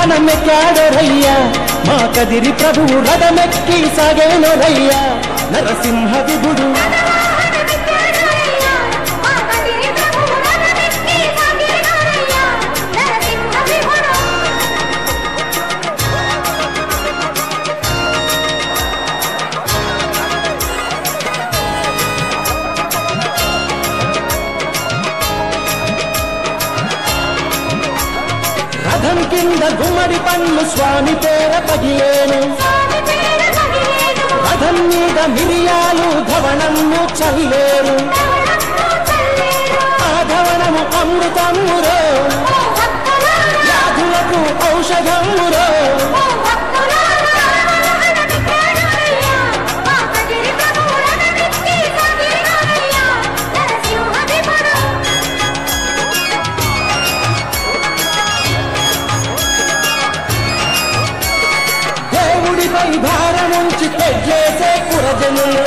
వాహనమెక్కాడరయ్యా మా కదిరి ప్రభువు రథమెక్కి సాగేనరయ్యా నరసింహ విభుడు రథం కింద గుమ్మడి పండ్లు స్వామి పేర పగిలేను రథం మీద మిరియాలు ధవణము చల్లేరు ఆ ధవణము అమృతమురో వ్యాధులకు ఔషధమురో దేవుడిపై భారముంచి పెళ్ళేసే కురజనులు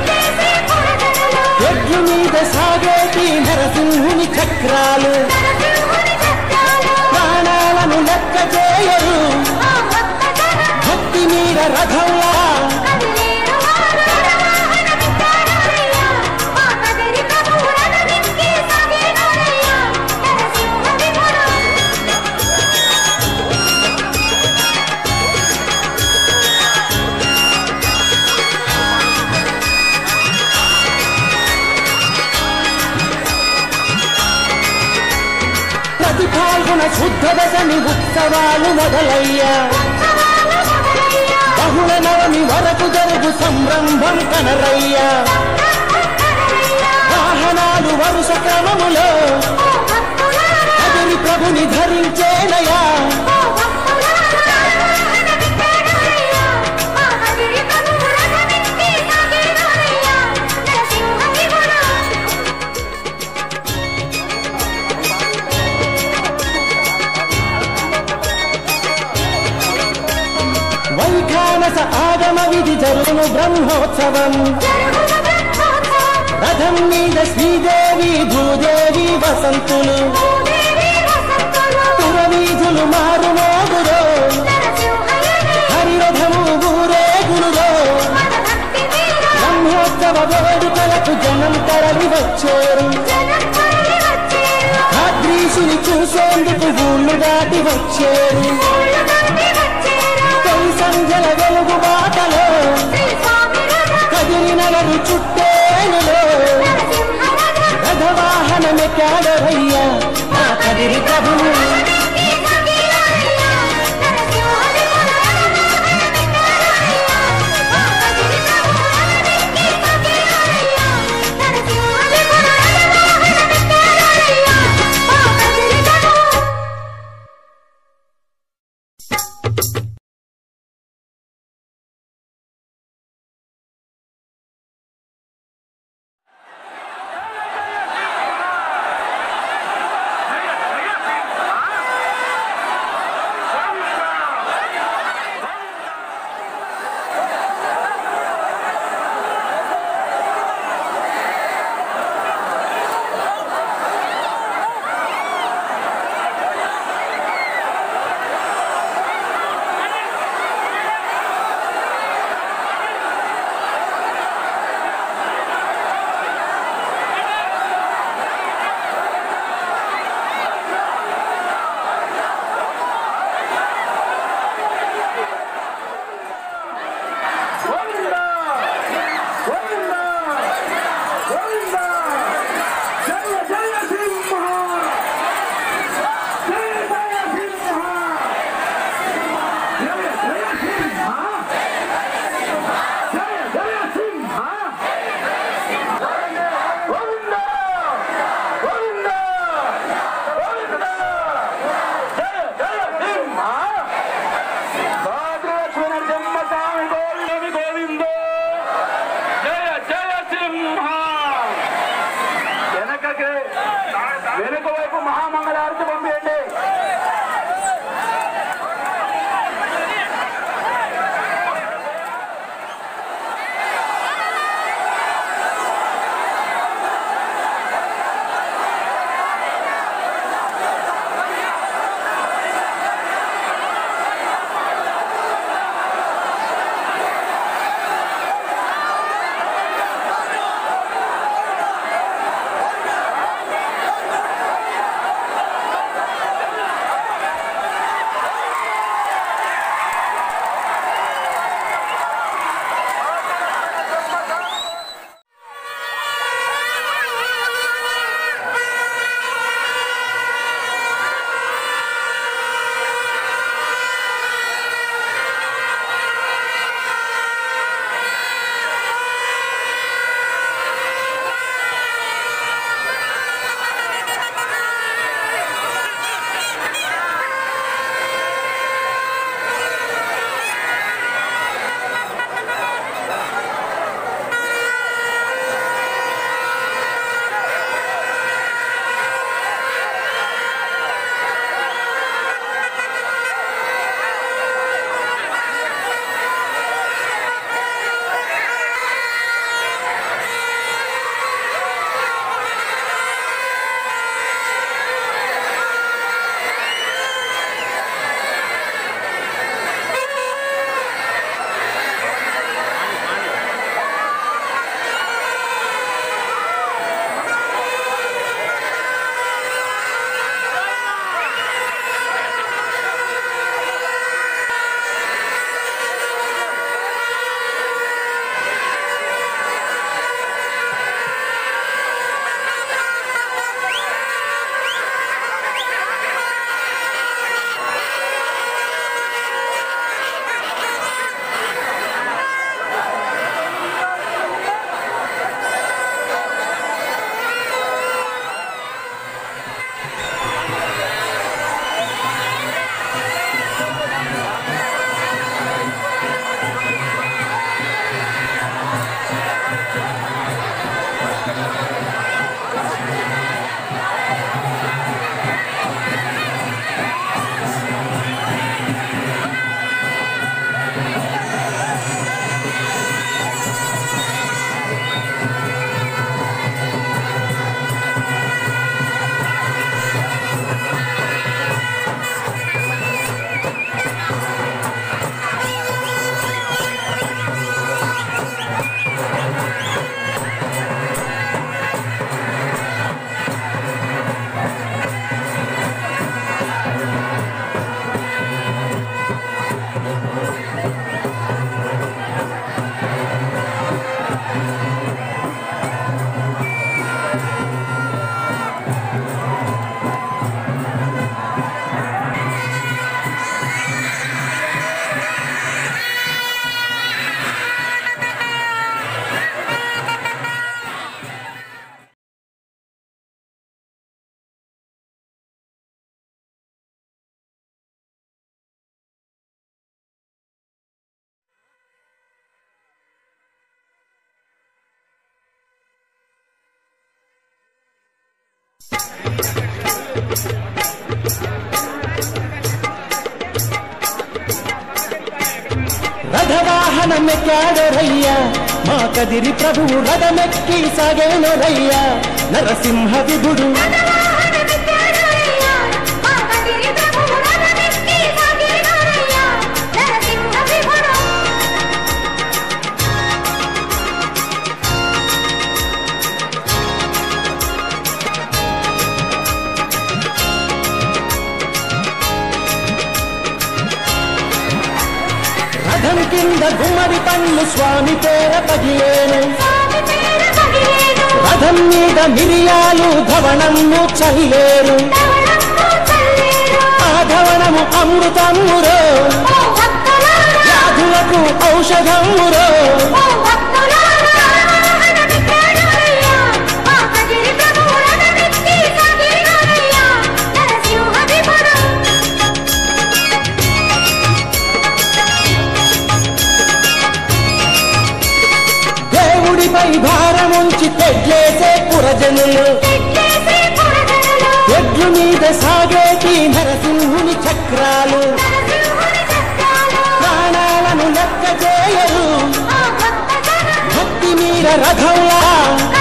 ఎడ్లు మీద సాగేటి నరసింహుని చక్రాలు ప్రాణాలను లెక్క చేయరు భక్తి మీద రథంలా ప్రతి పాల్గొన శుద్ధ దశమి ఉత్సవాలు మొదలయ్యా బహుళ నవమి వరకు జరుగు సంరంభం కనరయ్యా వాహనాలు వరుస క్రమములో కదిరి ప్రభుని ధరించేనయా వైఖానస ఆగమ విధి జరుగును బ్రహ్మోత్సవం రథం మీద శ్రీదేవి భూదేవి వసంతులు పురవీధులు మారు మోగులో హరిరథము ఊరేగులులో బ్రహ్మోత్సవ వేడుకలకు జనం తరలి వచ్చారు భాద్రీసుని చూసేందుకు ఊళ్ళు దాటి వచ్చారు తొలి సంధ్యల వెలుగు బాటలో కదిలి నగరు చుట్టేనులో రథవాహనమెక్కాడరయ్యా నా కదిరి ప్రభువు వాహనమెక్కాడోరయ్యా మా కదిరి ప్రభువు రథమెక్కి సాగేనోరయ్యా నరసింహ విభుడు రథం కింద గుమ్మడి పండ్లు స్వామి పేర పగిలేను రథం మీద మిరియాలు ధవణము చల్లేరు ఆ ధవణము అమృతమురో వ్యాధులకు ఔషధమురో దేవుడిపై భారముంచి తెడ్లేసే పురజనులు ఎడ్లు మీద సాగేటి నరసింహుని చక్రాలు ప్రాణాలను లెక్క చేయరు భక్తి మీద రథంలా